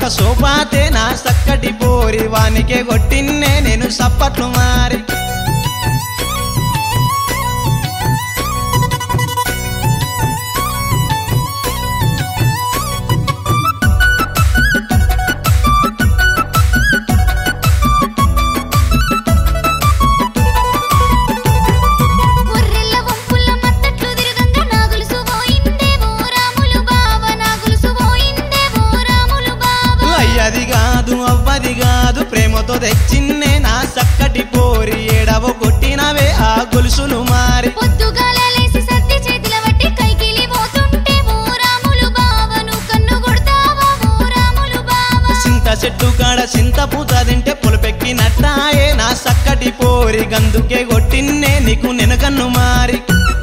సోపాతే నా సక్కటి పోరి వానికే కొట్టిన్నే నేను సప్పట్లు మారి గొర్రెల వంపుల మత్తట్లు తిరగంగా నాగులుసు పోయిందేవో రాములు బావ నాగులుసు పోయిందేవో రాములు బావ అయ్యది కాదు అవ్వది కాదు ప్రేమతో తెచ్చిన్నే నా సక్కటి పోరి ఏడవ కొట్టినవే ఆ గొలుసులు మారి పొద్దుగాల లేసి సత్తి చేతిల వట్టి కైకిలి పోతుంటే ఓ రాములు బావ నువ్వు కన్ను కొడతావా ఓ రాములు బావ సింత చెట్టు కాడ సింత పూత తింటే పులపెక్కినట్టాయే నా సక్కటి పోరి గందుకే కొట్టిన్నే నీకు నెనకన్ను మారి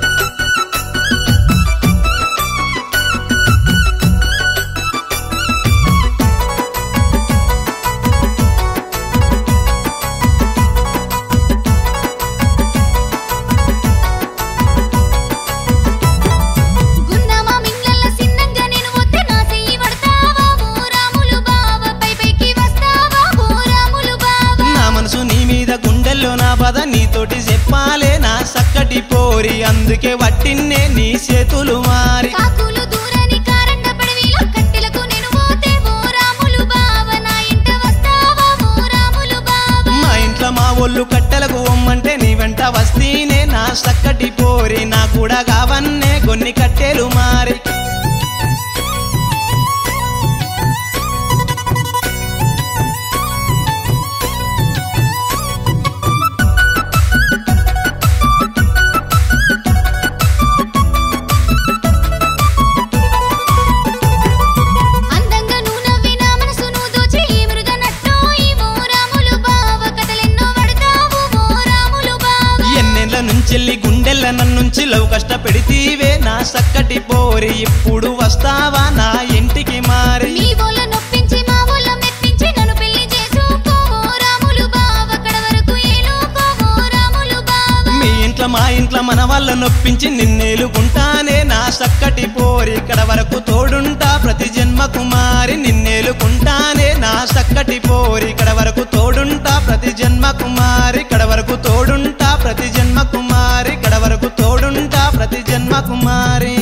గున్నమా మింగళ్ళ సిన్నంగా నేను వస్తే నా చెయ్యి పడతావా ఓ రాములు బావ పై పైకి వస్తావా ఓ రాములు బావ నా మనసు నీ మీద గుండెల్లో నా పద నీతోటి చెప్పాలే నా సక్కటి పోరి అందుకే వట్టిన్నే నీ చేతులు మారి కాకులు దూరని కారండ పడవిలో కట్టెలకు నేను పోతే ఓ రాములు బావ నా ఇంట వస్తావా ఓ రాములు బావ మా ఇంట్లో మా ఒళ్ళు కట్టెలకు ఒమ్మంటే నీ వెంట వస్తీనే నా సక్కటి పోరి నా కూడా కావన్నే కొన్ని కట్టెలు మారి అందంగా నువ్వు నవ్వి నా మనసును దోచి మృగనట్టో ఈ ఓ రాములు బావ కథలెన్నో పడతావు ఓ రాములు బావ ఎన్నెళ్ళ నుంచెల్లి గుండెల్ల నన్నుంచి లవ్ కష్టపెడితీవే నా సక్కటి పోరి ఇప్పుడు వస్తావా నా ఇంటికి మారి మీ వోళ్ళ నొప్పించి మా వోళ్ళ మెప్పించి నన్ను పెళ్లి చేసుకో ఓ రాములు బావ కడ వరకు ఏలుకో ఓ రాములు బావ మీ ఇంట్లో మా ఇంట్లో మన వాళ్ళ నొప్పించి నిన్నేలుకుంటానే నా సక్కటి పోరి ఇక్కడ వరకు తోడుంటా ప్రతి జన్మ కుమారి నిన్నేలుకుంటానే నా సక్కటి పోరి ఇక్కడ వరకు తోడుంటా ప్రతి జన్మ కుమారి ఇక్కడ వరకు తోడుంటా ప్రతి జన్మ కుమారి ఇక్కడ వరకు తోడుంటా ప్రతి జన్మ కుమారి